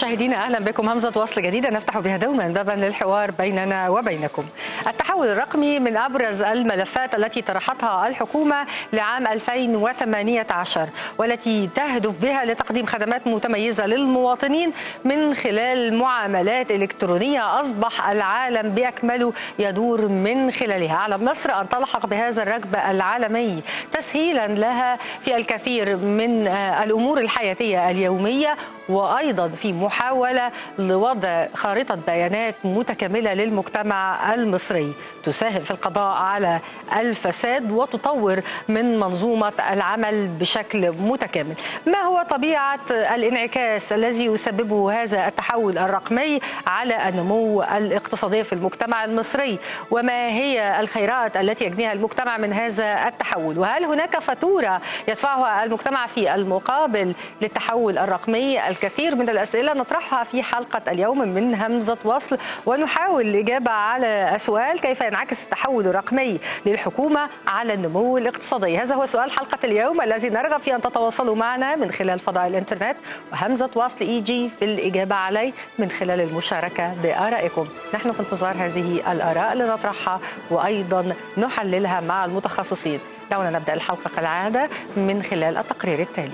مشاهدينا اهلا بكم همزه وصل جديده نفتح بها دوما بابا للحوار بيننا وبينكم. التحول الرقمي من ابرز الملفات التي طرحتها الحكومه لعام 2018 والتي تهدف بها لتقديم خدمات متميزه للمواطنين من خلال معاملات الكترونيه اصبح العالم باكمله يدور من خلالها. على مصر ان تلحق بهذا الركب العالمي تسهيلا لها في الكثير من الامور الحياتيه اليوميه وايضا في محاوله لوضع خارطه بيانات متكامله للمجتمع المصري تساهم في القضاء على الفساد وتطور من منظومه العمل بشكل متكامل. ما هو طبيعه الانعكاس الذي يسببه هذا التحول الرقمي على النمو الاقتصادي في المجتمع المصري؟ وما هي الخيرات التي يجنيها المجتمع من هذا التحول؟ وهل هناك فاتوره يدفعها المجتمع في المقابل للتحول الرقمي؟ الكثير من الاسئله نطرحها في حلقه اليوم من همزه وصل ونحاول الاجابه على سؤال كيف ينعكس التحول الرقمي للحكومه على النمو الاقتصادي هذا هو سؤال حلقه اليوم الذي نرغب في ان تتواصلوا معنا من خلال فضاء الانترنت وهمزه وصل اي جي في الاجابه عليه من خلال المشاركه بارائكم نحن في انتظار هذه الاراء لنطرحها وايضا نحللها مع المتخصصين دعونا نبدا الحلقه كالعاده من خلال التقرير التالي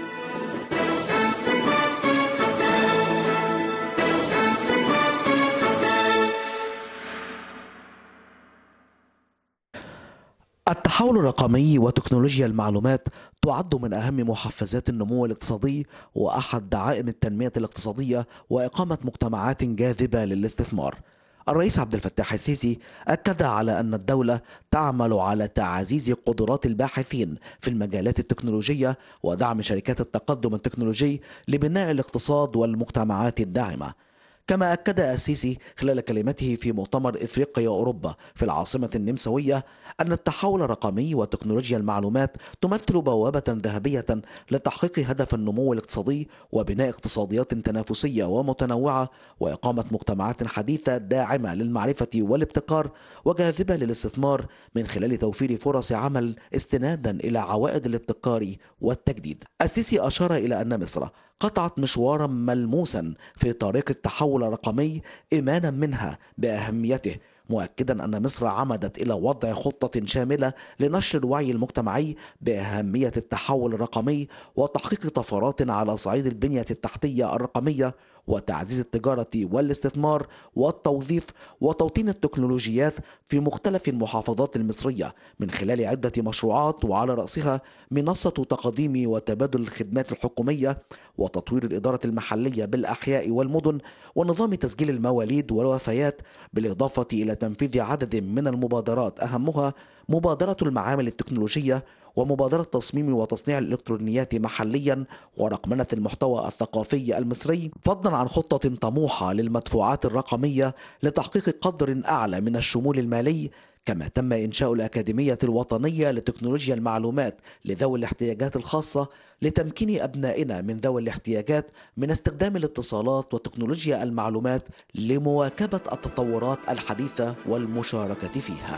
التحول الرقمي وتكنولوجيا المعلومات تعد من أهم محفزات النمو الاقتصادي وأحد دعائم التنمية الاقتصادية وإقامة مجتمعات جاذبة للاستثمار. الرئيس عبد الفتاح السيسي أكد على أن الدولة تعمل على تعزيز قدرات الباحثين في المجالات التكنولوجية ودعم شركات التقدم التكنولوجي لبناء الاقتصاد والمجتمعات الداعمة. كما أكد السيسي خلال كلمته في مؤتمر إفريقيا أوروبا في العاصمة النمساوية أن التحول الرقمي وتكنولوجيا المعلومات تمثل بوابة ذهبية لتحقيق هدف النمو الاقتصادي وبناء اقتصاديات تنافسية ومتنوعة وإقامة مجتمعات حديثة داعمة للمعرفة والابتكار وجاذبة للاستثمار من خلال توفير فرص عمل استنادا إلى عوائد الابتكار والتجديد. السيسي أشار إلى أن مصر قطعت مشوارا ملموسا في طريق التحول الرقمي إيمانا منها بأهميته مؤكدا أن مصر عمدت إلى وضع خطة شاملة لنشر الوعي المجتمعي بأهمية التحول الرقمي وتحقيق طفرات على صعيد البنية التحتية الرقمية وتعزيز التجارة والاستثمار والتوظيف وتوطين التكنولوجيات في مختلف المحافظات المصرية من خلال عدة مشروعات وعلى رأسها منصة تقديم وتبادل الخدمات الحكومية وتطوير الإدارة المحلية بالأحياء والمدن ونظام تسجيل المواليد والوفيات بالإضافة إلى تنفيذ عدد من المبادرات أهمها مبادرة المعامل التكنولوجية ومبادرة تصميم وتصنيع الإلكترونيات محليا ورقمنة المحتوى الثقافي المصري فضلا عن خطة طموحة للمدفوعات الرقمية لتحقيق قدر أعلى من الشمول المالي كما تم إنشاء الأكاديمية الوطنية لتكنولوجيا المعلومات لذوي الاحتياجات الخاصة لتمكين أبنائنا من ذوي الاحتياجات من استخدام الاتصالات وتكنولوجيا المعلومات لمواكبة التطورات الحديثة والمشاركة فيها.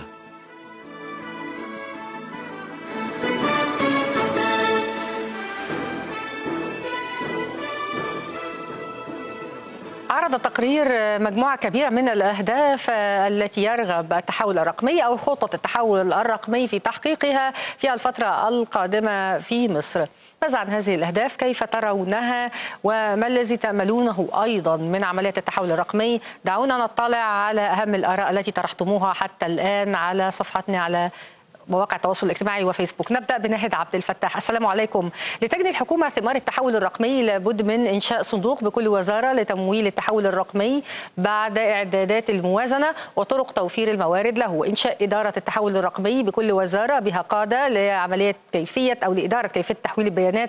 عرض التقرير مجموعة كبيرة من الأهداف التي يرغب التحول الرقمي أو خطة التحول الرقمي في تحقيقها في الفترة القادمة في مصر ماذا عن هذه الأهداف كيف ترونها وما الذي تأملونه أيضا من عملية التحول الرقمي دعونا نطلع على أهم الآراء التي طرحتموها حتى الآن على صفحتنا على مواقع التواصل الاجتماعي وفيسبوك نبدا بناهد عبد الفتاح السلام عليكم لتجني الحكومه ثمار التحول الرقمي لابد من انشاء صندوق بكل وزاره لتمويل التحول الرقمي بعد اعدادات الموازنه وطرق توفير الموارد له انشاء اداره التحول الرقمي بكل وزاره بها قاده لعمليه كيفيه او لاداره كيفيه تحويل البيانات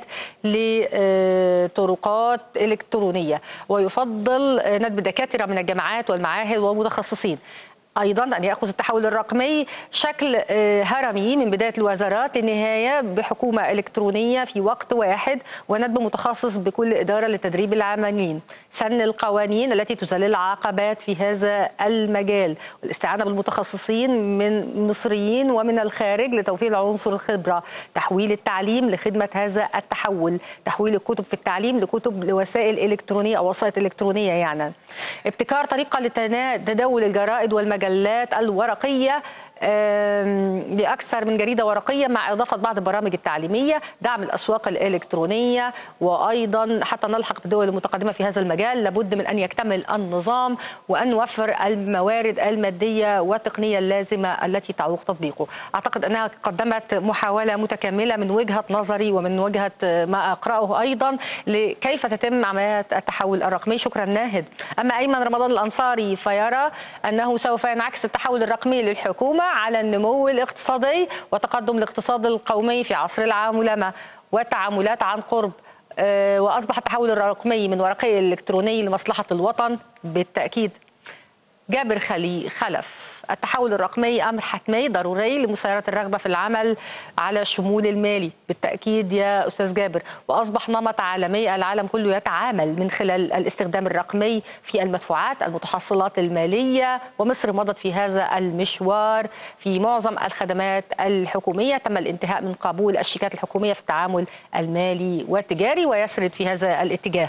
لطرقات الكترونيه ويفضل ندب دكاتره من الجامعات والمعاهد ومتخصصين ايضا ان ياخذ التحول الرقمي شكل آه، هرمي من بدايه الوزارات للنهايه بحكومه الكترونيه في وقت واحد وندب متخصص بكل اداره لتدريب العاملين سن القوانين التي تذلل العقبات في هذا المجال والاستعانه بالمتخصصين من مصريين ومن الخارج لتوفير عنصر الخبره تحويل التعليم لخدمه هذا التحول تحويل الكتب في التعليم لكتب لوسائل الكترونيه او وسائط الكترونيه يعني ابتكار طريقه لتداول الجرائد والمجلات الورقيه آم، لأكثر من جريدة ورقية مع إضافة بعض البرامج التعليمية دعم الأسواق الإلكترونية وأيضا حتى نلحق بالدول المتقدمة في هذا المجال لابد من أن يكتمل النظام وأن نوفر الموارد المادية والتقنية اللازمة التي تعوق تطبيقه أعتقد أنها قدمت محاولة متكاملة من وجهة نظري ومن وجهة ما أقرأه أيضا لكيف تتم عمليات التحول الرقمي شكرا ناهد أما أيمن رمضان الأنصاري فيرى أنه سوف ينعكس التحول الرقمي للحكومة على النمو الاقتصادي وتقدم الاقتصاد القومي في عصر العمولمة والتعاملات عن قرب آه، وأصبح التحول الرقمي من ورقي الإلكتروني لمصلحة الوطن بالتأكيد جابر خلي خلف التحول الرقمي امر حتمي ضروري لمسايره الرغبه في العمل على الشمول المالي بالتاكيد يا استاذ جابر واصبح نمط عالمي العالم كله يتعامل من خلال الاستخدام الرقمي في المدفوعات المتحصلات الماليه ومصر مضت في هذا المشوار في معظم الخدمات الحكوميه تم الانتهاء من قبول الشيكات الحكوميه في التعامل المالي والتجاري ويسرد في هذا الاتجاه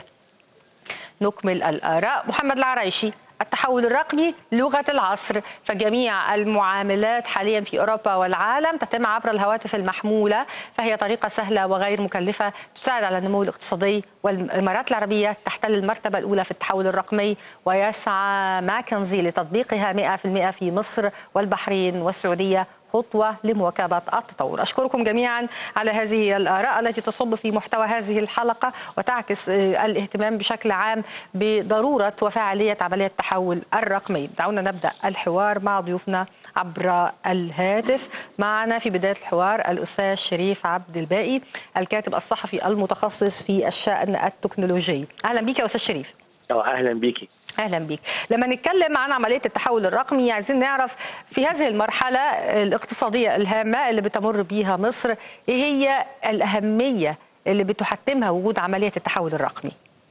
نكمل الآراء محمد العرايشي التحول الرقمي لغة العصر فجميع المعاملات حاليا في أوروبا والعالم تتم عبر الهواتف المحمولة فهي طريقة سهلة وغير مكلفة تساعد على النمو الاقتصادي والإمارات العربية تحتل المرتبة الأولى في التحول الرقمي ويسعى ماكنزي لتطبيقها 100% في مصر والبحرين والسعودية خطوة لمواكبة التطور أشكركم جميعا على هذه الآراء التي تصب في محتوى هذه الحلقة وتعكس آه، الاهتمام بشكل عام بضرورة وفاعلية عملية التحول الرقمي دعونا نبدأ الحوار مع ضيوفنا عبر الهاتف معنا في بداية الحوار الأستاذ شريف عبد الباقي الكاتب الصحفي المتخصص في الشأن التكنولوجي أهلا بك يا أستاذ شريف أو اهلا بيكي اهلا بيك لما نتكلم عن عمليه التحول الرقمي عايزين نعرف في هذه المرحله الاقتصاديه الهامه اللي بتمر بيها مصر ايه هي الاهميه اللي بتحتمها وجود عمليه التحول الرقمي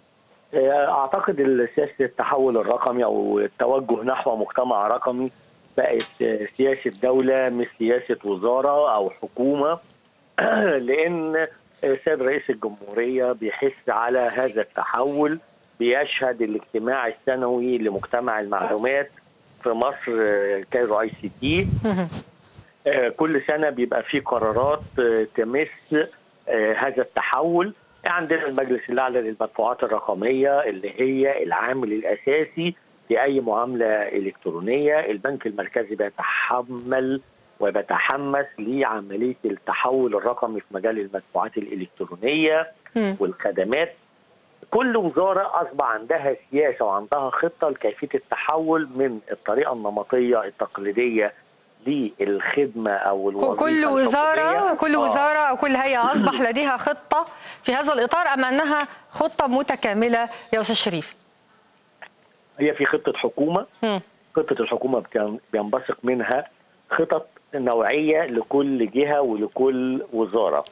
اعتقد ال- سياسه التحول الرقمي او التوجه نحو مجتمع رقمي بقت سياسه دوله مش سياسه وزاره او حكومه لان السيد رئيس الجمهوريه بيحث على هذا التحول بيشهد الاجتماع السنوي لمجتمع المعلومات في مصر كايرو اي سي تي آه، كل سنه بيبقى في قرارات آه، تمس آه، هذا التحول عندنا المجلس الاعلى للمدفوعات الرقميه اللي هي العامل الاساسي في اي معامله الكترونيه البنك المركزي بيتحمل وبيتحمس لعمليه التحول الرقمي في مجال المدفوعات الالكترونيه مم. والخدمات كل وزاره اصبح عندها سياسه وعندها خطه لكيفيه التحول من الطريقه النمطيه التقليديه للخدمه او الوظيفه كل وزاره الحكومية. كل آه. وزاره او كل هيئه اصبح لديها خطه في هذا الاطار ام انها خطه متكامله يا استاذ شريف هي في خطه حكومه مم. خطه الحكومه بتن- بينبثق منها خطط نوعيه لكل جهه ولكل وزاره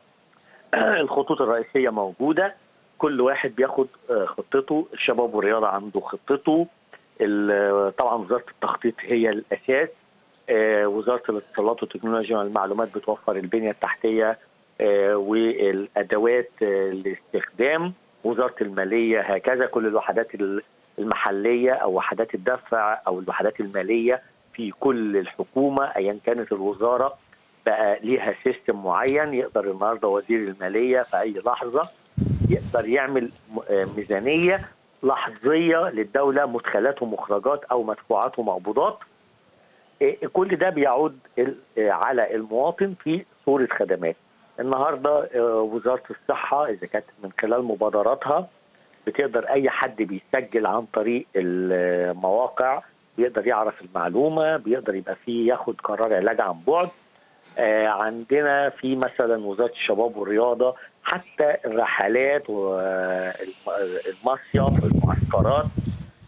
الخطوط الرئيسيه موجوده كل واحد بياخد آه، خطته الشباب والرياضه عنده خطته ال- طبعا وزاره التخطيط هي الاساس آه، وزاره الاتصالات والتكنولوجيا والمعلومات بتوفر البنيه التحتيه آه، والادوات آه، الاستخدام وزاره الماليه هكذا كل الوحدات ال- المحليه او وحدات الدفع او الوحدات الماليه في كل الحكومه ايا كانت الوزاره بقى ليها سيستم معين يقدر النهارده وزير الماليه في اي لحظه يقدر يعمل م- آه، ميزانيه لحظيه للدوله مدخلات ومخرجات او مدفوعات ومقبوضات إيه، كل ده بيعود ال- آه، على المواطن في صوره خدمات النهارده آه، وزاره الصحه اذا كانت من خلال مبادراتها بتقدر اي حد بيسجل عن طريق المواقع بيقدر يعرف المعلومه بيقدر يبقى فيه ياخد قرار علاج عن بعد آه، عندنا في مثلا وزاره الشباب والرياضه حتى الرحلات والمصيف والمعسكرات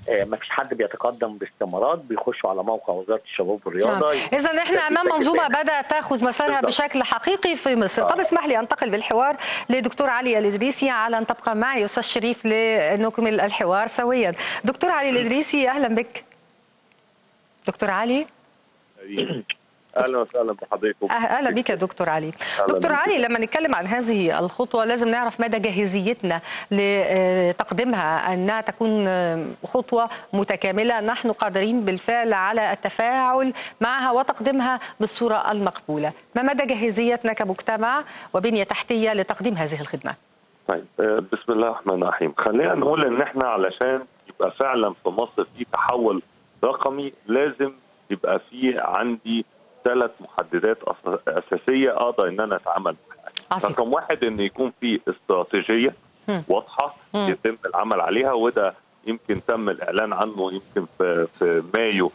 ما فيش حد بيتقدم باستمارات بيخشوا على موقع وزاره الشباب والرياضه اذا احنا امام منظومه بدات تاخذ مسارها بالضبط. بشكل حقيقي في مصر آه. طب اسمح لي انتقل بالحوار لدكتور علي الادريسي على ان تبقى معي استاذ شريف لنكمل الحوار سويا دكتور علي الادريسي اهلا بك دكتور علي اهلا وسهلا بحضرتك أه- اهلا بك يا دكتور علي أهلا دكتور بك. علي لما نتكلم عن هذه الخطوه لازم نعرف مدى جاهزيتنا لتقديمها انها تكون خطوه متكامله نحن قادرين بالفعل على التفاعل معها وتقديمها بالصوره المقبوله ما مدى جاهزيتنا كمجتمع وبنيه تحتيه لتقديم هذه الخدمه طيب آه، بسم الله الرحمن الرحيم خلينا نقول ان احنا علشان يبقى فعلا في مصر في تحول رقمي لازم يبقى في عندي ثلاث محددات أس- اساسيه اقدر ان انا اتعامل معاها عظيم. رقم واحد ان يكون في استراتيجيه مم. واضحه مم. يتم العمل عليها وده يمكن تم الاعلان عنه يمكن في في مايو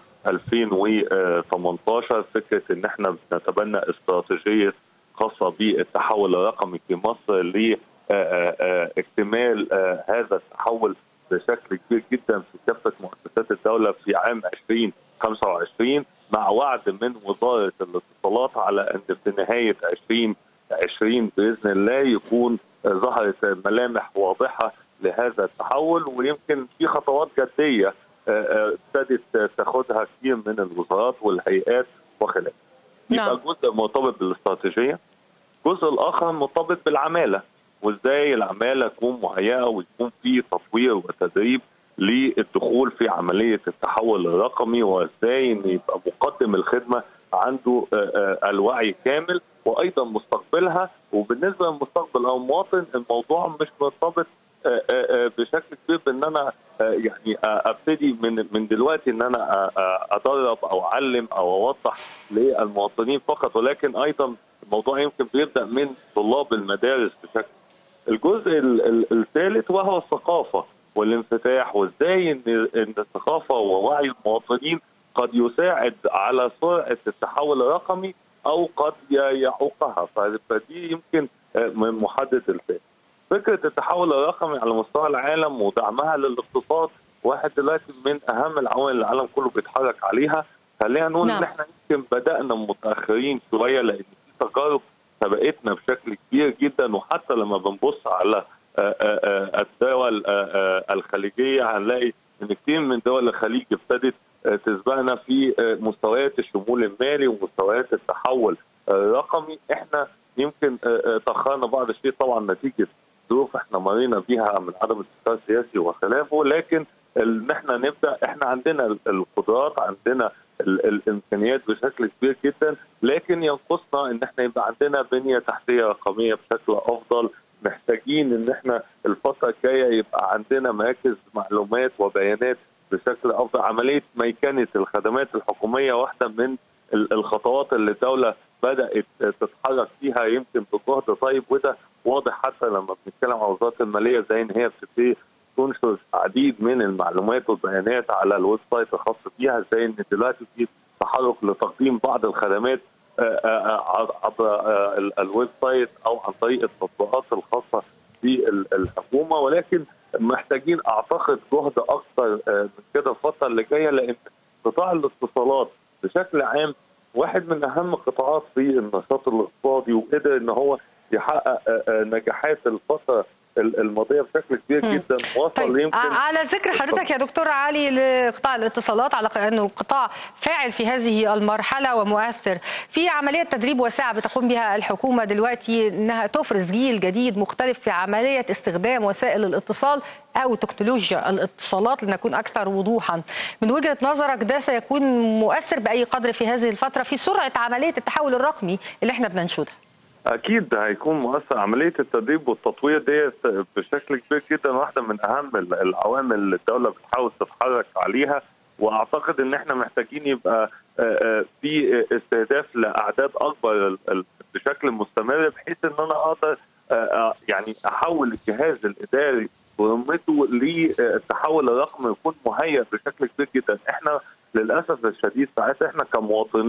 2018 فكره ان احنا بنتبنى استراتيجيه خاصه بالتحول الرقمي في مصر لاكتمال هذا التحول بشكل كبير جدا في كافه مؤسسات الدوله في عام 2025 مع وعد من وزاره الاتصالات على ان في نهايه 2020 باذن الله يكون ظهرت ملامح واضحه لهذا التحول ويمكن في خطوات جديه ابتدت تاخذها كثير من الوزارات والهيئات وخلافه. يبقى نعم. جزء مرتبط بالاستراتيجيه الجزء الاخر مرتبط بالعماله وازاي العماله تكون مهيئه ويكون في تطوير وتدريب للدخول في عمليه التحول الرقمي وازاي ان يبقى مقدم الخدمه عنده آه، آه، الوعي كامل وايضا مستقبلها وبالنسبه للمستقبل او المواطن الموضوع مش مرتبط آه، آه، آه، بشكل كبير بان انا آه، يعني آه، ابتدي من من دلوقتي ان انا آه، آه، ادرب او اعلم او اوضح للمواطنين فقط ولكن ايضا الموضوع يمكن بيبدا من طلاب المدارس بشكل الجزء ال- ال- الثالث وهو الثقافه والانفتاح وازاي ان ان الثقافه ووعي المواطنين قد يساعد على سرعه التحول الرقمي او قد ي- يعوقها ف- فدي يمكن آه، من محدد الفهم. فكره التحول الرقمي على مستوى العالم ودعمها للاقتصاد واحد دلوقتي من اهم العوامل اللي العالم كله بيتحرك عليها خلينا نقول نعم. ان احنا يمكن بدانا متاخرين شويه لان في تجارب سبقتنا بشكل كبير جدا وحتى لما بنبص على آه، آه، آه، الدول آه، آه، الخليجيه هنلاقي ان كثير من دول الخليج ابتدت آه، تسبقنا في آه، مستويات الشمول المالي ومستويات التحول الرقمي احنا يمكن آه، آه، تاخرنا بعض الشيء طبعا نتيجه ظروف احنا مرينا بيها من عدم استقرار سياسي وخلافه لكن ان احنا نبدا احنا عندنا ال- القدرات عندنا ال- الامكانيات بشكل كبير جدا لكن ينقصنا ان احنا يبقى عندنا بنيه تحتيه رقميه بشكل افضل محتاجين ان احنا الفتره الجايه يبقى عندنا مراكز معلومات وبيانات بشكل افضل عمليه ميكنه الخدمات الحكوميه واحده من ال- الخطوات اللي الدوله بدات تتحرك فيها يمكن بجهد طيب وده واضح حتى لما بنتكلم عن وزاره الماليه زي ان هي بتبتدي تنشر العديد من المعلومات والبيانات على الويب سايت الخاص بيها زي ان دلوقتي في تحرك لتقديم بعض الخدمات آه، آه، آه، عبر آه، ال- الويب سايت او عن طريق التطبيقات الخاصه بالحكومه ولكن محتاجين اعتقد جهد اكثر آه، من كده الفتره اللي جايه لان قطاع الاتصالات بشكل عام واحد من اهم القطاعات في النشاط الاقتصادي وقدر ان هو يحقق آه، آه، نجاحات الفتره ال- الماضيه بشكل كبير مم. جدا وصل طيب يمكن على ذكر حضرتك يا دكتور علي لقطاع الاتصالات على انه قطاع فاعل في هذه المرحله ومؤثر في عمليه تدريب واسعه بتقوم بها الحكومه دلوقتي انها تفرز جيل جديد مختلف في عمليه استخدام وسائل الاتصال او تكنولوجيا الاتصالات لنكون اكثر وضوحا من وجهه نظرك ده سيكون مؤثر باي قدر في هذه الفتره في سرعه عمليه التحول الرقمي اللي احنا بننشدها اكيد هيكون مؤثر عمليه التدريب والتطوير ديت بشكل كبير جدا واحده من اهم ال- العوامل اللي الدوله بتحاول تتحرك عليها واعتقد ان احنا محتاجين يبقى آه، آه، في استهداف لاعداد اكبر ال- ال- بشكل مستمر بحيث ان انا اقدر آه، آه، يعني احول الجهاز الاداري ورمته للتحول الرقمي يكون مهيئ بشكل كبير جدا احنا للاسف الشديد ساعات احنا كمواطنين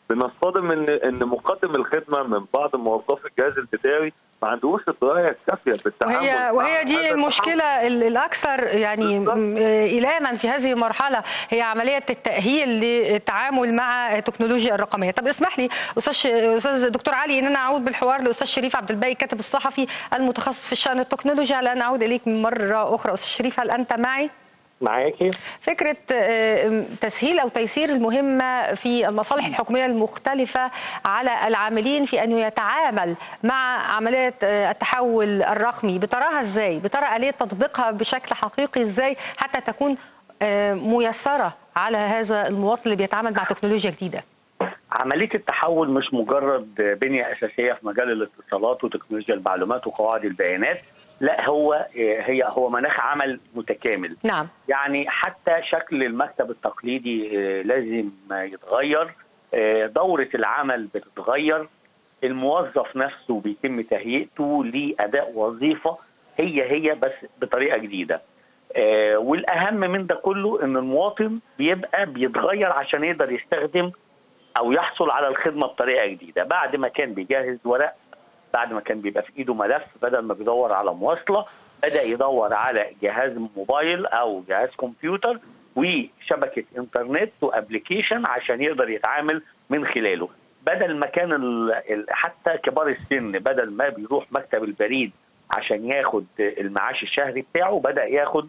بنصطدم ان ان مقدم الخدمه من بعض موظفي الجهاز الاداري ما عندوش الدرايه الكافيه بالتعامل وهي مع وهي هذا دي المشكله ال- الاكثر يعني بالضبط. م- ايلاما في هذه المرحله هي عمليه التاهيل للتعامل مع التكنولوجيا الرقميه طب اسمح لي استاذ استاذ دكتور علي ان انا اعود بالحوار لاستاذ شريف عبد الباقي الكاتب الصحفي المتخصص في الشان التكنولوجي على ان اعود اليك مره اخرى استاذ شريف هل انت معي معاكي فكرة آه، تسهيل أو تيسير المهمة في المصالح الحكومية المختلفة على العاملين في أن يتعامل مع عملية آه، التحول الرقمي بتراها إزاي؟ بترى آلية تطبيقها بشكل حقيقي إزاي حتى تكون آه، ميسرة على هذا المواطن اللي بيتعامل مع تكنولوجيا جديدة عمليه التحول مش مجرد بنيه اساسيه في مجال الاتصالات وتكنولوجيا المعلومات وقواعد البيانات لا هو هي هو مناخ عمل متكامل نعم يعني حتى شكل المكتب التقليدي آه، لازم يتغير آه، دورة العمل بتتغير الموظف نفسه بيتم تهيئته لأداء وظيفة هي هي بس بطريقة جديدة آه، والأهم من ده كله إن المواطن بيبقى بيتغير عشان يقدر يستخدم أو يحصل على الخدمة بطريقة جديدة بعد ما كان بيجهز ورق بعد ما كان بيبقى في ايده ملف بدل ما بيدور على مواصله بدا يدور على جهاز موبايل او جهاز كمبيوتر وشبكه انترنت وابلكيشن عشان يقدر يتعامل من خلاله بدل ما كان ال- ال- حتى كبار السن بدل ما بيروح مكتب البريد عشان ياخد المعاش الشهري بتاعه بدا ياخد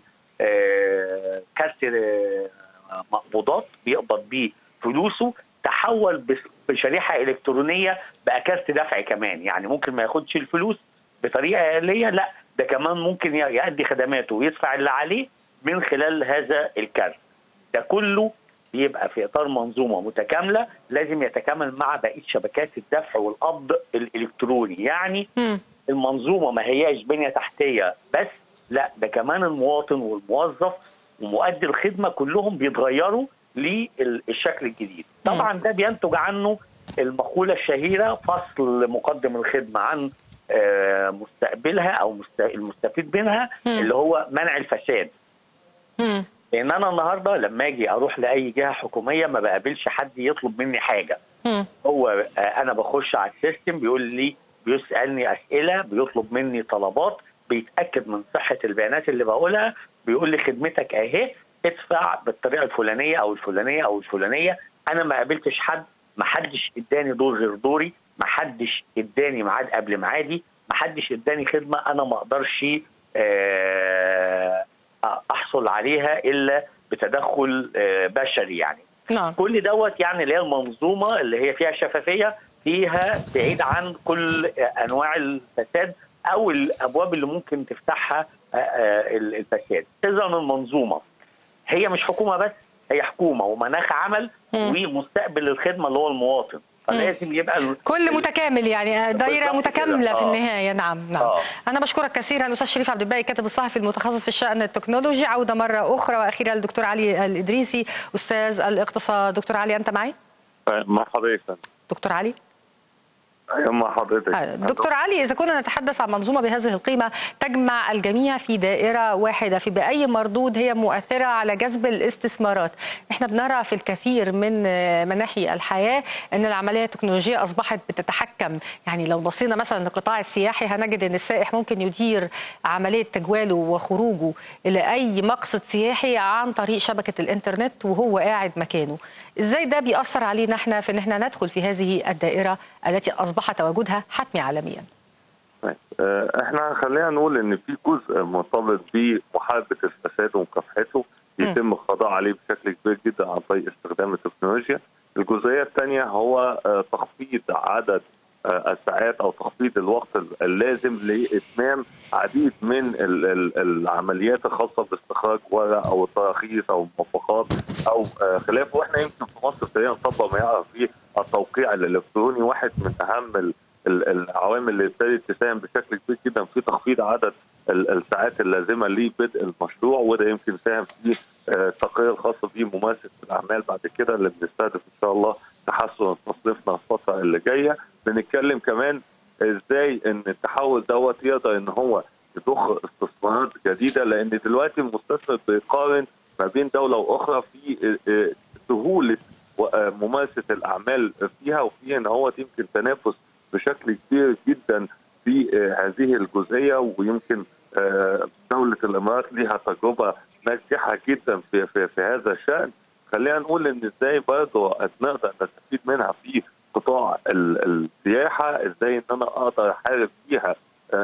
آه، كارت آه، مقبوضات بيقبض بيه فلوسه تحول بس- بشريحه الكترونيه بقى كارت دفع كمان يعني ممكن ما ياخدش الفلوس بطريقه آلية لا ده كمان ممكن ي- يؤدي خدماته ويدفع اللي عليه من خلال هذا الكارت ده كله بيبقى في اطار منظومه متكامله لازم يتكامل مع بقيه شبكات الدفع والقبض الالكتروني يعني مم. المنظومه ما هياش بنيه تحتيه بس لا ده كمان المواطن والموظف ومؤدي الخدمه كلهم بيتغيروا للشكل الجديد طبعا ده بينتج عنه المقوله الشهيره فصل مقدم الخدمه عن آه، مستقبلها او مست- المستفيد منها مم. اللي هو منع الفساد مم. لان انا النهارده لما اجي اروح لاي جهه حكوميه ما بقابلش حد يطلب مني حاجه مم. هو آه، انا بخش على السيستم بيقول لي بيسالني اسئله بيطلب مني طلبات بيتاكد من صحه البيانات اللي بقولها بيقول لي خدمتك اهي ادفع بالطريقه الفلانيه او الفلانيه او الفلانيه انا ما قابلتش حد ما حدش اداني دور غير دوري ما حدش اداني ميعاد قبل ميعادي ما حدش اداني خدمه انا ما اقدرش آه، احصل عليها الا بتدخل آه، بشري يعني نعم كل دوت يعني اللي هي المنظومه اللي هي فيها شفافيه فيها بعيد عن كل انواع الفساد او الابواب اللي ممكن تفتحها آه، آه، الفساد اذا المنظومه هي مش حكومه بس هي حكومه ومناخ عمل مم. ومستقبل الخدمه اللي هو المواطن فلازم يبقى ال- كل متكامل يعني دايره بالظبط متكامله كده. في آه. النهايه نعم نعم آه. انا بشكرك كثيرا الاستاذ شريف عبد الباقي كاتب الصحفي المتخصص في الشان التكنولوجي عوده مره اخرى واخيرا للدكتور علي الادريسي استاذ الاقتصاد دكتور علي انت معي مع حضرتك دكتور علي أيوة مع حضرتك دكتور علي إذا كنا نتحدث عن منظومة بهذه القيمة تجمع الجميع في دائرة واحدة في بأي مردود هي مؤثرة على جذب الاستثمارات احنا بنرى في الكثير من مناحي الحياة أن العملية التكنولوجية أصبحت بتتحكم يعني لو بصينا مثلا للقطاع السياحي هنجد أن السائح ممكن يدير عملية تجواله وخروجه إلى أي مقصد سياحي عن طريق شبكة الإنترنت وهو قاعد مكانه ازاي ده بيأثر علينا احنا في ان احنا ندخل في هذه الدائرة التي اصبح تواجدها حتمي عالميا طيب، آه، احنا خلينا نقول ان في جزء مرتبط بمحاربه الفساد ومكافحته يتم القضاء عليه بشكل كبير جدا عن طريق استخدام التكنولوجيا. الجزئيه الثانيه هو آه، تخفيض عدد آه، الساعات او تخفيض الوقت اللازم لاتمام عديد من ال- ال- العمليات الخاصه باستخراج ورق او التراخيص او الموافقات او آه، خلافه واحنا يمكن في مصر ابتدينا نطبق ما يعرف فيه التوقيع الالكتروني واحد من اهم ال- ال- العوامل اللي ابتدت تساهم بشكل كبير جدا في تخفيض عدد ال- الساعات اللازمه لبدء المشروع وده يمكن ساهم في آه، التقرير الخاص بممارسه الاعمال بعد كده اللي بنستهدف ان شاء الله تحسن تصنيفنا الفتره اللي جايه بنتكلم كمان ازاي ان التحول دوت يقدر ان هو يضخ استثمارات جديده لان دلوقتي المستثمر بيقارن ما بين دوله واخرى في آه، آه، سهوله وممارسه الاعمال فيها وفي ان هو يمكن تنافس بشكل كبير جدا في هذه الجزئيه ويمكن دوله الامارات لها تجربه ناجحه جدا في في, في هذا الشان خلينا نقول ان ازاي برضه نقدر نستفيد منها في قطاع السياحه ازاي ان انا اقدر احارب فيها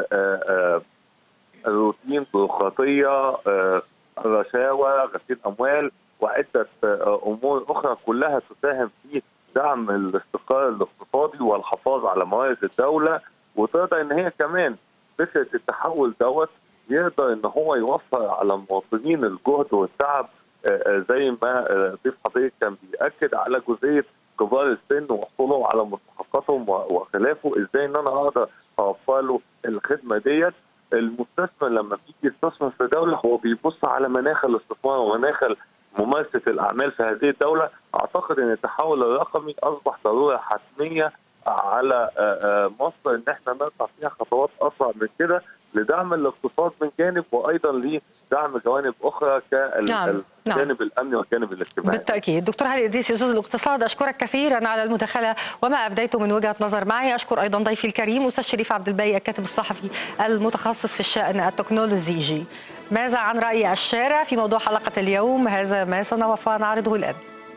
الروتين بيروقراطيه رشاوى غسيل اموال وعده امور اخرى كلها تساهم في دعم الاستقرار الاقتصادي والحفاظ على موارد الدوله وتقدر ان هي كمان فكره التحول دوت يقدر ان هو يوفر على المواطنين الجهد والتعب زي ما ضيف حضرتك كان بيأكد على جزئيه كبار السن وحصولهم على مستحقاتهم وخلافه ازاي ان انا اقدر اوفر له الخدمه ديت المستثمر لما بيجي يستثمر في دوله هو بيبص على مناخ الاستثمار ومناخ ممارسه الاعمال في هذه الدوله اعتقد ان التحول الرقمي اصبح ضروره حتميه على مصر ان احنا نقطع فيها خطوات اسرع من كده لدعم الاقتصاد من جانب وايضا لدعم جوانب اخرى كالجانب نعم. نعم. الامني والجانب الاجتماعي. بالتاكيد، دكتور هاني ادريسي استاذ الاقتصاد اشكرك كثيرا على المداخله وما ابديته من وجهه نظر معي، اشكر ايضا ضيفي الكريم استاذ شريف عبد الباقي الكاتب الصحفي المتخصص في الشان التكنولوجي. ماذا عن راي الشارع في موضوع حلقه اليوم؟ هذا ما سنوفى نعرضه الان.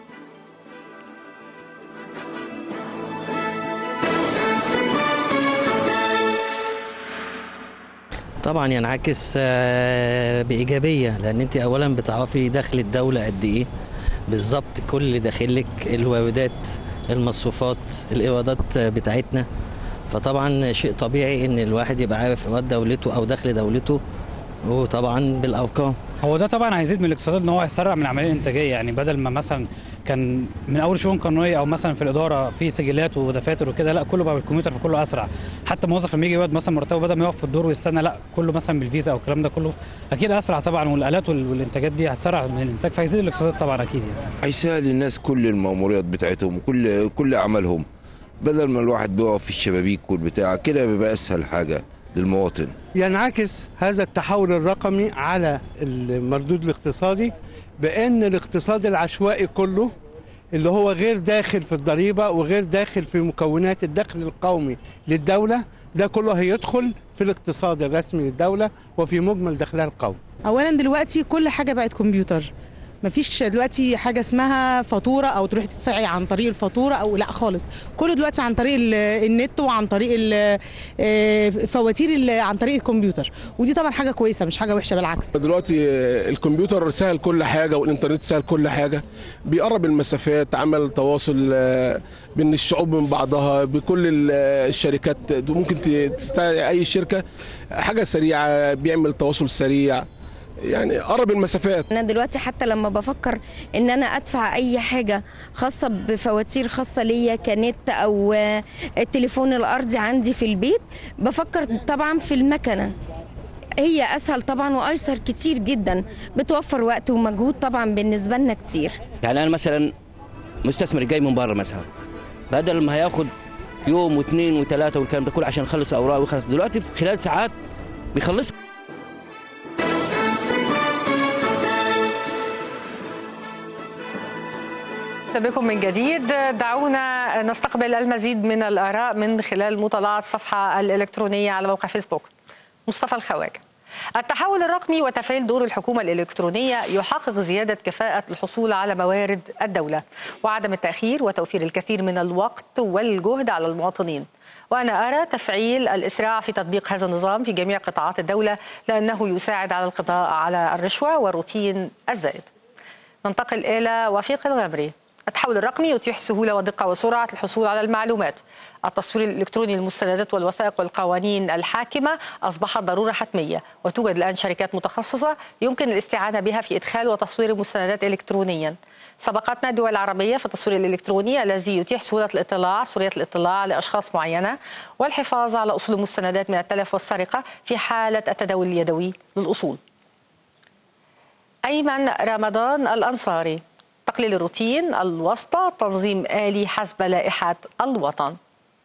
طبعا ينعكس بايجابيه لان انت اولا بتعرفي دخل الدوله قد ايه بالظبط كل اللي داخلك الواردات المصروفات الايرادات بتاعتنا فطبعا شيء طبيعي ان الواحد يبقى عارف ايراد دولته او دخل دولته وطبعا بالارقام هو ده طبعا هيزيد من الاقتصاد ان هو هيسرع من العمليه الانتاجيه يعني بدل ما مثلا كان من اول شؤون قانونيه او مثلا في الاداره في سجلات ودفاتر وكده لا كله بقى بالكمبيوتر فكله اسرع حتى موظف لما يجي يقعد مثلا مرتبه بدل ما يقف في الدور ويستنى لا كله مثلا بالفيزا او الكلام ده كله اكيد اسرع طبعا والالات والانتاجات دي هتسرع من الانتاج فهيزيد الاقتصاد طبعا اكيد يعني. هيسهل الناس كل المأموريات بتاعتهم وكل كل اعمالهم بدل ما الواحد بيقف في الشبابيك والبتاع كده بيبقى اسهل حاجه للمواطن ينعكس هذا التحول الرقمي على المردود الاقتصادي بان الاقتصاد العشوائي كله اللي هو غير داخل في الضريبه وغير داخل في مكونات الدخل القومي للدوله ده كله هيدخل في الاقتصاد الرسمي للدوله وفي مجمل دخلها القومي. اولا دلوقتي كل حاجه بقت كمبيوتر مفيش دلوقتي حاجه اسمها فاتوره او تروحي تدفعي عن طريق الفاتوره او لا خالص كله دلوقتي عن طريق النت وعن طريق فواتير عن طريق الكمبيوتر ودي طبعا حاجه كويسه مش حاجه وحشه بالعكس دلوقتي الكمبيوتر سهل كل حاجه والانترنت سهل كل حاجه بيقرب المسافات عمل تواصل بين الشعوب من بعضها بكل الشركات ممكن تستدعي اي شركه حاجه سريعه بيعمل تواصل سريع يعني قرب المسافات انا دلوقتي حتى لما بفكر ان انا ادفع اي حاجه خاصه بفواتير خاصه ليا كنت او التليفون الارضي عندي في البيت بفكر طبعا في المكنه هي اسهل طبعا وايسر كتير جدا بتوفر وقت ومجهود طبعا بالنسبه لنا كتير يعني انا مثلا مستثمر جاي من بره مثلا بدل ما هياخد يوم واثنين وثلاثه والكلام ده كله عشان يخلص اوراق ويخلص دلوقتي في خلال ساعات بيخلصها بكم من جديد دعونا نستقبل المزيد من الآراء من خلال مطالعة الصفحة الإلكترونية على موقع فيسبوك مصطفى الخواجة التحول الرقمي وتفعيل دور الحكومة الإلكترونية يحقق زيادة كفاءة الحصول على موارد الدولة وعدم التأخير وتوفير الكثير من الوقت والجهد على المواطنين وأنا أرى تفعيل الإسراع في تطبيق هذا النظام في جميع قطاعات الدولة لأنه يساعد على القضاء على الرشوة والروتين الزائد ننتقل إلى وفيق الغامري التحول الرقمي يتيح سهولة ودقة وسرعة الحصول على المعلومات التصوير الإلكتروني للمستندات والوثائق والقوانين الحاكمة أصبحت ضرورة حتمية وتوجد الآن شركات متخصصة يمكن الاستعانة بها في إدخال وتصوير المستندات إلكترونيا سبقتنا الدول العربية في التصوير الإلكتروني الذي يتيح سهولة الاطلاع سورية الاطلاع لأشخاص معينة والحفاظ على أصول المستندات من التلف والسرقة في حالة التداول اليدوي للأصول أيمن رمضان الأنصاري تقليل الروتين الواسطة تنظيم آلي حسب لائحة الوطن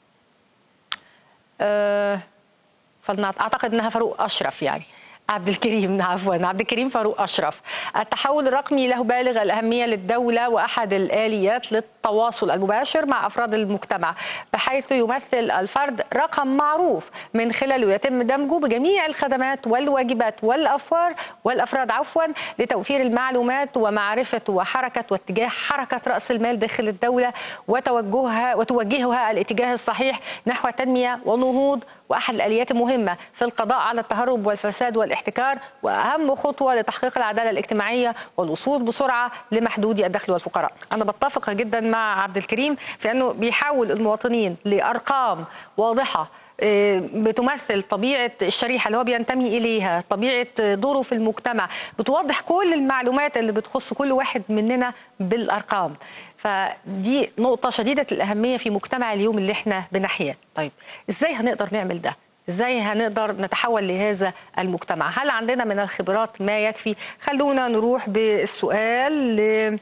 أه أعتقد أنها فاروق أشرف يعني عبد الكريم عفوا عبد الكريم فاروق أشرف التحول الرقمي له بالغ الأهمية للدولة وأحد الآليات التواصل المباشر مع أفراد المجتمع بحيث يمثل الفرد رقم معروف من خلاله يتم دمجه بجميع الخدمات والواجبات والأفوار والأفراد عفوا لتوفير المعلومات ومعرفة وحركة واتجاه حركة رأس المال داخل الدولة وتوجهها وتوجهها الاتجاه الصحيح نحو تنمية ونهوض واحد الاليات المهمه في القضاء على التهرب والفساد والاحتكار واهم خطوه لتحقيق العداله الاجتماعيه والوصول بسرعه لمحدودي الدخل والفقراء. انا بتفق جدا مع عبد الكريم في انه بيحاول المواطنين لارقام واضحه بتمثل طبيعه الشريحه اللي هو بينتمي اليها، طبيعه دوره في المجتمع، بتوضح كل المعلومات اللي بتخص كل واحد مننا بالارقام. فدي نقطة شديدة الأهمية في مجتمع اليوم اللي احنا بنحياه طيب ازاي هنقدر نعمل ده ازاي هنقدر نتحول لهذا المجتمع هل عندنا من الخبرات ما يكفي خلونا نروح بالسؤال ل...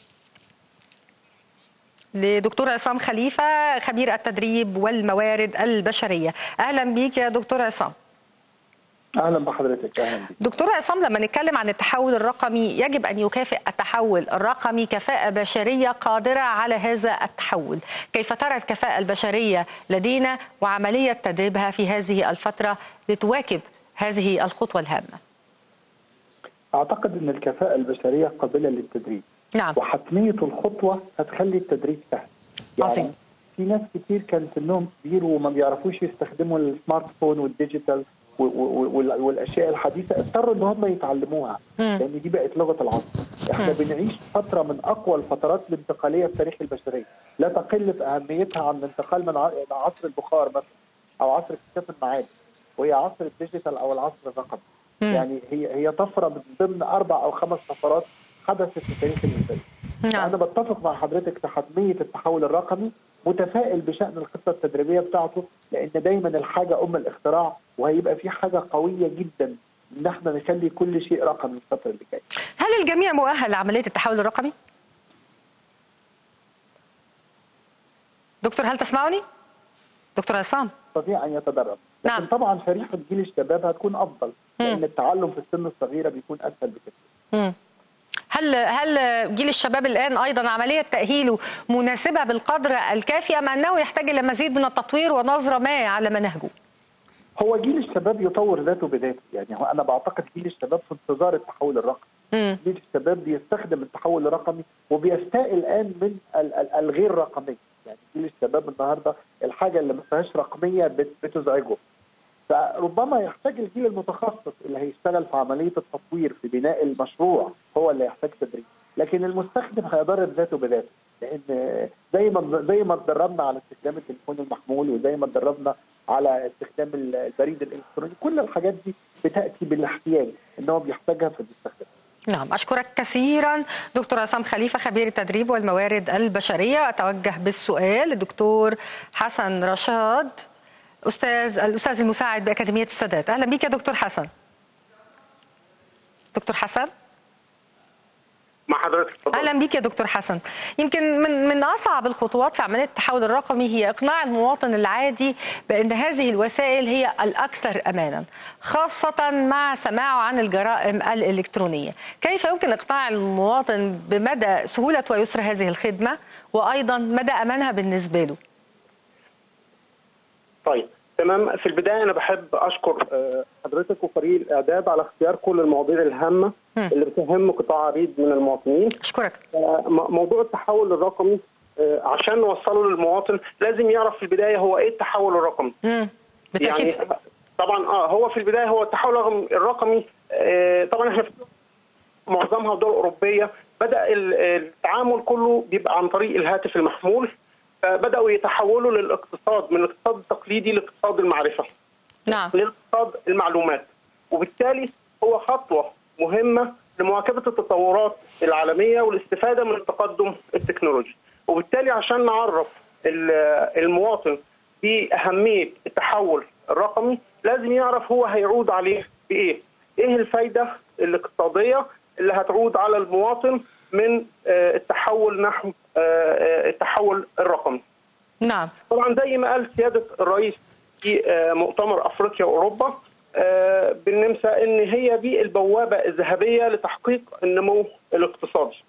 لدكتور عصام خليفة خبير التدريب والموارد البشرية أهلا بيك يا دكتور عصام اهلا بحضرتك اهلا بك دكتور عصام لما نتكلم عن التحول الرقمي يجب ان يكافئ التحول الرقمي كفاءه بشريه قادره على هذا التحول كيف ترى الكفاءه البشريه لدينا وعمليه تدريبها في هذه الفتره لتواكب هذه الخطوه الهامه اعتقد ان الكفاءه البشريه قابله للتدريب نعم وحتميه الخطوه هتخلي التدريب سهل يعني عظيم في ناس كتير كان سنهم كبير وما بيعرفوش يستخدموا السمارت فون والديجيتال والاشياء الحديثه اضطروا ان هم يتعلموها لان دي بقت لغه العصر احنا بنعيش فتره من اقوى الفترات الانتقاليه في تاريخ البشريه لا تقل في اهميتها عن الانتقال من عصر البخار مثلا او عصر اكتشاف المعادن وهي عصر الديجيتال او العصر الرقمي يعني هي هي طفره من ضمن اربع او خمس طفرات حدثت في تاريخ البشريه نعم. انا بتفق مع حضرتك في حتميه التحول الرقمي متفائل بشان الخطه التدريبيه بتاعته لان دايما الحاجه ام الاختراع وهيبقى في حاجه قويه جدا ان احنا نخلي كل شيء رقمي الفتره اللي جايه. هل الجميع مؤهل لعمليه التحول الرقمي؟ دكتور هل تسمعني؟ دكتور عصام يستطيع ان يتدرب لكن نعم. طبعا شريحه جيل الشباب هتكون افضل لان التعلم في السن الصغيره بيكون اسهل بكثير. مم. هل هل جيل الشباب الان ايضا عمليه تاهيله مناسبه بالقدر الكافي ام انه يحتاج الى مزيد من التطوير ونظره ما على منهجه؟ هو جيل الشباب يطور ذاته بذاته يعني هو انا بعتقد جيل الشباب في انتظار التحول الرقمي مم. جيل الشباب بيستخدم التحول الرقمي وبيستاء الان من ال- ال- الغير رقمي يعني جيل الشباب النهارده الحاجه اللي ما فيهاش رقميه بت- بتزعجه فربما يحتاج الجيل المتخصص اللي هيشتغل في عمليه التطوير في بناء المشروع هو اللي يحتاج تدريب لكن المستخدم هيدرب ذاته بذاته لان زي ما زي ما اتدربنا على استخدام التليفون المحمول وزي ما اتدربنا على استخدام البريد الالكتروني كل الحاجات دي بتاتي بالاحتياج ان هو بيحتاجها فبيستخدمها نعم أشكرك كثيرا دكتور عصام خليفة خبير التدريب والموارد البشرية أتوجه بالسؤال للدكتور حسن رشاد أستاذ الأستاذ المساعد بأكاديمية السادات أهلا بك يا دكتور حسن دكتور حسن مع حضرتك اتفضل. اهلا بيك يا دكتور حسن يمكن من من اصعب الخطوات في عمليه التحول الرقمي هي اقناع المواطن العادي بان هذه الوسائل هي الاكثر امانا خاصه مع سماعه عن الجرائم الالكترونيه كيف يمكن اقناع المواطن بمدى سهوله ويسر هذه الخدمه وايضا مدى امانها بالنسبه له طيب تمام في البدايه انا بحب اشكر آه، حضرتك وفريق الاعداد على اختيار كل المواضيع الهامه مم. اللي بتهم قطاع عريض من المواطنين اشكرك موضوع التحول الرقمي آه، عشان نوصله للمواطن لازم يعرف في البدايه هو ايه التحول الرقمي امم بالتاكيد يعني طبعا اه هو في البدايه هو التحول الرقمي- الرقمي آه، طبعا احنا في معظمها دول اوروبيه بدا ال- التعامل كله بيبقى عن طريق الهاتف المحمول فبداوا يتحولوا للاقتصاد من الاقتصاد التقليدي لاقتصاد المعرفه نعم لاقتصاد المعلومات وبالتالي هو خطوه مهمه لمواكبه التطورات العالميه والاستفاده من التقدم التكنولوجي وبالتالي عشان نعرف ال- المواطن باهميه التحول الرقمي لازم يعرف هو هيعود عليه بايه ايه الفايده الاقتصاديه اللي هتعود على المواطن من آه، التحول نحو آه، آه، التحول الرقمي نعم طبعا زي ما قال سياده الرئيس في آه، مؤتمر افريقيا واوروبا آه، بالنمسا ان هي دي البوابه الذهبيه لتحقيق النمو الاقتصادي.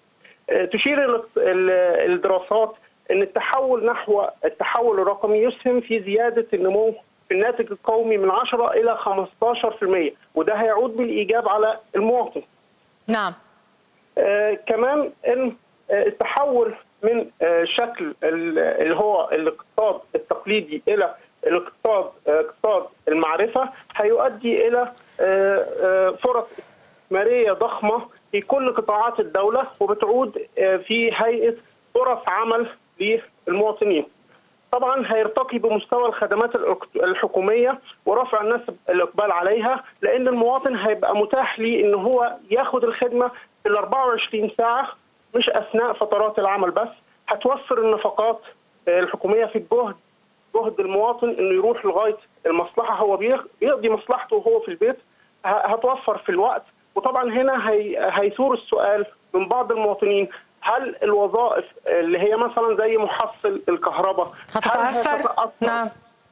آه، تشير ال- ال- الدراسات ان التحول نحو التحول الرقمي يسهم في زياده النمو في الناتج القومي من 10 الى 15% وده هيعود بالايجاب على المواطن. نعم آه، كمان ان آه، التحول من آه، شكل ال- اللي هو الاقتصاد التقليدي الى الاقتصاد آه، اقتصاد المعرفه هيؤدي الى آه، آه، فرص استثماريه ضخمه في كل قطاعات الدوله وبتعود آه، في هيئه فرص عمل للمواطنين. طبعا هيرتقي بمستوى الخدمات الإق- الحكوميه ورفع نسب الاقبال عليها لان المواطن هيبقى متاح ليه ان هو ياخد الخدمه في ال 24 ساعه مش اثناء فترات العمل بس هتوفر النفقات آه، الحكوميه في الجهد جهد المواطن انه يروح لغايه المصلحه هو بيغ- بيقضي مصلحته وهو في البيت ه- هتوفر في الوقت وطبعا هنا هي هيثور السؤال من بعض المواطنين هل الوظائف اللي هي مثلا زي محصل الكهرباء هل هتتأثر؟ هتتأثر نعم.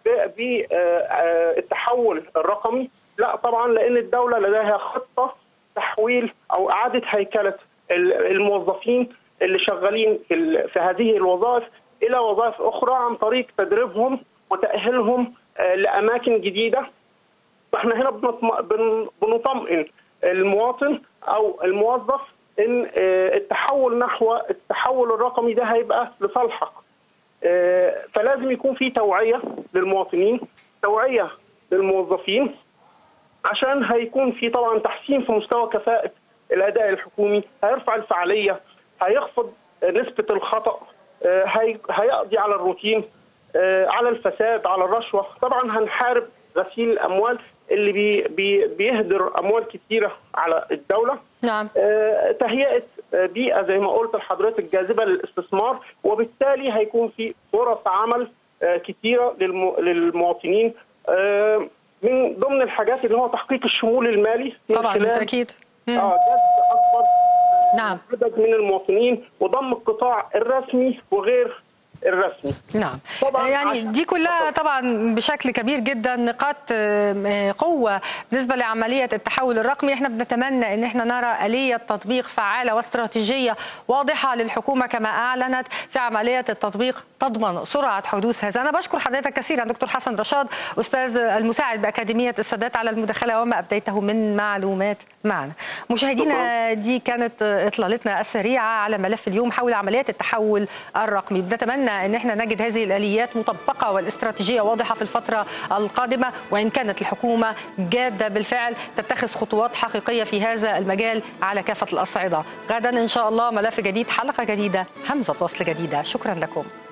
بالتحول الرقمي لا طبعا لان الدوله لديها خطه تحويل او اعاده هيكله ال- الموظفين اللي شغالين في ال- في هذه الوظائف الى وظائف اخرى عن طريق تدريبهم وتاهيلهم آه، لاماكن جديده فاحنا هنا بنطم- بن- بنطمئن المواطن او الموظف ان آه، التحول نحو التحول الرقمي ده هيبقى لصالحك آه، فلازم يكون في توعيه للمواطنين توعيه للموظفين عشان هيكون في طبعا تحسين في مستوى كفاءه الاداء الحكومي هيرفع الفعاليه هيخفض نسبه الخطا آه، هي- هيقضي على الروتين آه، على الفساد على الرشوه طبعا هنحارب غسيل الاموال اللي بي بي بيهدر اموال كثيره على الدوله نعم آه، تهيئه آه، بيئه زي ما قلت لحضرتك جاذبه للاستثمار وبالتالي هيكون في فرص عمل آه، كثيره للمو- للمواطنين آه، من ضمن الحاجات اللي هو تحقيق الشمول المالي من طبعا خلال بالتاكيد اه جذب اكبر نعم عدد من المواطنين وضم القطاع الرسمي وغير الرسمي نعم طبعاً يعني عشان- دي كلها طبعا بشكل كبير جدا نقاط آه، قوه بالنسبه لعمليه التحول الرقمي احنا بنتمنى ان احنا نرى اليه تطبيق فعاله واستراتيجيه واضحه للحكومه كما اعلنت في عمليه التطبيق تضمن سرعه حدوث هذا انا بشكر حضرتك كثيرا دكتور حسن رشاد استاذ المساعد باكاديميه السادات على المداخله وما ابديته من معلومات معنا مشاهدينا دي كانت اطلالتنا السريعه على ملف اليوم حول عمليات التحول الرقمي بنتمنى ان احنا نجد هذه الاليات مطبقه والاستراتيجيه واضحه في الفتره القادمه وان كانت الحكومه جاده بالفعل تتخذ خطوات حقيقيه في هذا المجال على كافه الاصعده غدا ان شاء الله ملف جديد حلقه جديده همزه وصل جديده شكرا لكم